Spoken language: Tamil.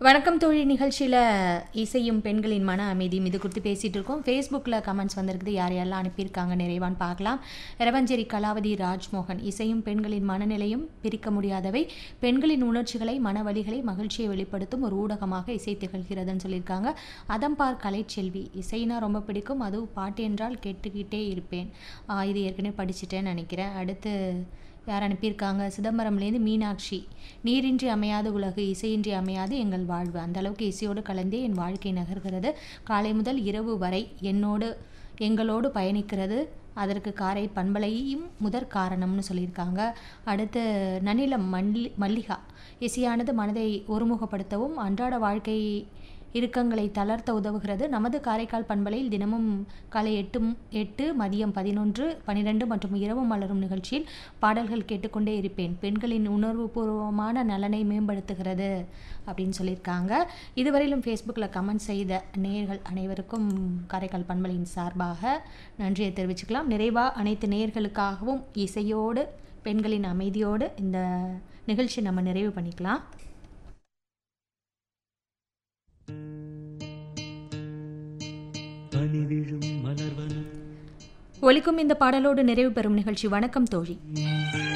வணக்கம் தோழி நிகழ்ச்சியில் இசையும் பெண்களின் மன அமைதியும் இது குறித்து பேசிகிட்டு இருக்கோம் ஃபேஸ்புக்கில் கமெண்ட்ஸ் வந்திருக்குது யார் யாரெல்லாம் அனுப்பியிருக்காங்க நிறைவான்னு பார்க்கலாம் இரவஞ்சேரி கலாவதி ராஜ்மோகன் இசையும் பெண்களின் மனநிலையும் பிரிக்க முடியாதவை பெண்களின் உணர்ச்சிகளை மனவழிகளை மகிழ்ச்சியை வெளிப்படுத்தும் ஒரு ஊடகமாக இசை திகழ்கிறதுன்னு சொல்லியிருக்காங்க அதம்பார் கலைச்செல்வி இசைனா ரொம்ப பிடிக்கும் அதுவும் பாட்டு என்றால் கேட்டுக்கிட்டே இருப்பேன் ஆ, இது ஏற்கனவே படிச்சிட்டேன்னு நினைக்கிறேன் அடுத்து யார் அனுப்பியிருக்காங்க சிதம்பரம்லேருந்து மீனாட்சி நீரின்றி அமையாத உலகு இசையின்றி அமையாது எங்கள் வாழ்வு அந்த அளவுக்கு இசையோடு கலந்தே என் வாழ்க்கை நகர்கிறது காலை முதல் இரவு வரை என்னோடு எங்களோடு பயணிக்கிறது அதற்கு காரை பண்பலையும் முதற் காரணம்னு சொல்லியிருக்காங்க அடுத்து நனிலம் மல்லி மல்லிகா இசையானது மனதை ஒருமுகப்படுத்தவும் அன்றாட வாழ்க்கை இறுக்கங்களை தளர்த்த உதவுகிறது நமது காரைக்கால் பண்பலையில் தினமும் காலை எட்டு ம்- எட்டு மதியம் பதினொன்று பன்னிரெண்டு மற்றும் இரவு மலரும் நிகழ்ச்சியில் பாடல்கள் கேட்டுக்கொண்டே இருப்பேன் பெண்களின் உணர்வுபூர்வமான நலனை மேம்படுத்துகிறது அப்படின்னு சொல்லியிருக்காங்க இதுவரையிலும் ஃபேஸ்புக்கில் கமெண்ட் செய்த நேயர்கள் அனைவருக்கும் காரைக்கால் பண்பலையின் சார்பாக நன்றியை தெரிவிச்சுக்கலாம் நிறைவாக அனைத்து நேயர்களுக்காகவும் இசையோடு பெண்களின் அமைதியோடு இந்த நிகழ்ச்சி நம்ம நிறைவு பண்ணிக்கலாம் பணிவிழும் மலர்வனம் ஒலிக்கும் இந்த பாடலோடு நிறைவு பெறும் நிகழ்ச்சி வணக்கம் தோழி